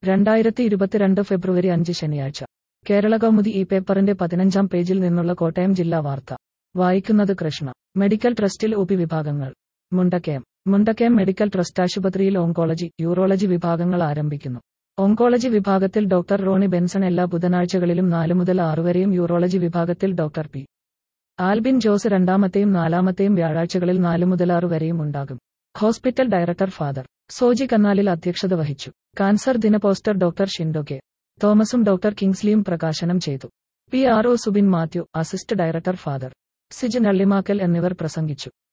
രണ്ടായിരത്തി ഇരുപത്തിരണ്ട് ഫെബ്രുവരി അഞ്ച് ശനിയാഴ്ച കേരള കൗമുദി ഈ പേപ്പറിന്റെ പതിനഞ്ചാം പേജിൽ നിന്നുള്ള കോട്ടയം ജില്ലാ വാർത്ത വായിക്കുന്നത് കൃഷ്ണ മെഡിക്കൽ ട്രസ്റ്റിൽ ഒപി വിഭാഗങ്ങൾ മുണ്ടക്കയം മുണ്ടക്കയം മെഡിക്കൽ ട്രസ്റ്റ് ആശുപത്രിയിൽ ഓങ്കോളജി യൂറോളജി വിഭാഗങ്ങൾ ആരംഭിക്കുന്നു ഓങ്കോളജി വിഭാഗത്തിൽ ഡോക്ടർ റോണി ബെൻസൺ എല്ലാ ബുധനാഴ്ചകളിലും നാല് മുതൽ ആറ് വരെയും യൂറോളജി വിഭാഗത്തിൽ ഡോക്ടർ പി ആൽബിൻ ജോസ് രണ്ടാമത്തെയും നാലാമത്തെയും വ്യാഴാഴ്ചകളിൽ നാല് മുതൽ ആറ് വരെയും ഉണ്ടാകും hospital director father Soji Kannalil അധ്യക്ഷത വഹിച്ചു കാൻസർ ദിന പോസ്റ്റർ ഡോക്ടർ ഷിൻഡോ കെ തോമസും ഡോക്ടർ കിങ്സ്ലിയും പ്രകാശനം ചെയ്തു P R O Subin Mathew assist director father Sijan Allimakkal എന്നിവർ പ്രസംഗിച്ചു